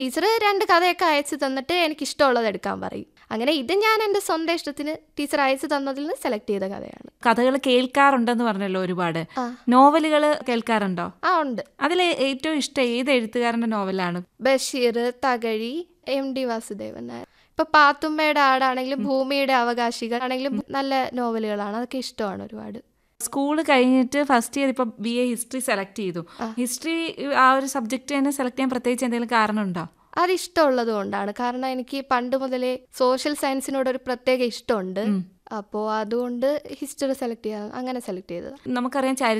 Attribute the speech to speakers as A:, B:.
A: Teacher രണ്ട് കഥയൊക്കെ അയച്ചു തന്നിട്ട് എനിക്ക് ഇഷ്ടമുള്ളത് എടുക്കാൻ പറയും അങ്ങനെ ഇത് ഞാൻ എൻ്റെ സ്വന്തം ഇഷ്ടത്തിന് ടീച്ചർ അയച്ചു തന്നതിൽ നിന്ന് സെലക്ട് ചെയ്ത കഥയാണ്
B: കഥകൾ കേൾക്കാറുണ്ടെന്ന് പറഞ്ഞല്ലോ ഒരുപാട്
A: ആ.
B: നോവലുകൾ കേൾക്കാറുണ്ടോ
A: ആ ഉണ്ട്
B: അതിൽ ഏറ്റവും ഇഷ്ടം ഏത് എഴുത്തുകാരന്റെ നോവലാണ്
A: ബഷീർ തകഴി എം ഡി വാസുദേവൻ നായർ ഇപ്പൊ പാത്തുമ്മയുടെ ആടാണെങ്കിലും ഭൂമിയുടെ അവകാശികൾ ആണെങ്കിലും നല്ല നോവലുകളാണ് അതൊക്കെ ഇഷ്ടമാണ് ഒരുപാട്
B: സ്കൂൾ കഴിഞ്ഞിട്ട് ഫസ്റ്റ് ഇയർ ഇപ്പൊ ബി എ ഹിസ്റ്ററി സെലക്ട് ചെയ്തു ഹിസ്റ്ററി ആ ഒരു സബ്ജക്ട് തന്നെ സെലക്ട് ചെയ്യാൻ പ്രത്യേകിച്ച് എന്തെങ്കിലും കാരണമുണ്ടോ
A: അത് ഇഷ്ടമുള്ളത് കൊണ്ടാണ് കാരണം എനിക്ക് പണ്ട് മുതലേ സോഷ്യൽ സയൻസിനോട് ഒരു പ്രത്യേക ഇഷ്ടമുണ്ട് അപ്പോൾ അതുകൊണ്ട് ഹിസ്റ്ററി സെലക്ട് ചെയ്യാൻ അങ്ങനെ സെലക്ട് ചെയ്തത്
B: നമുക്കറിയാം ചരി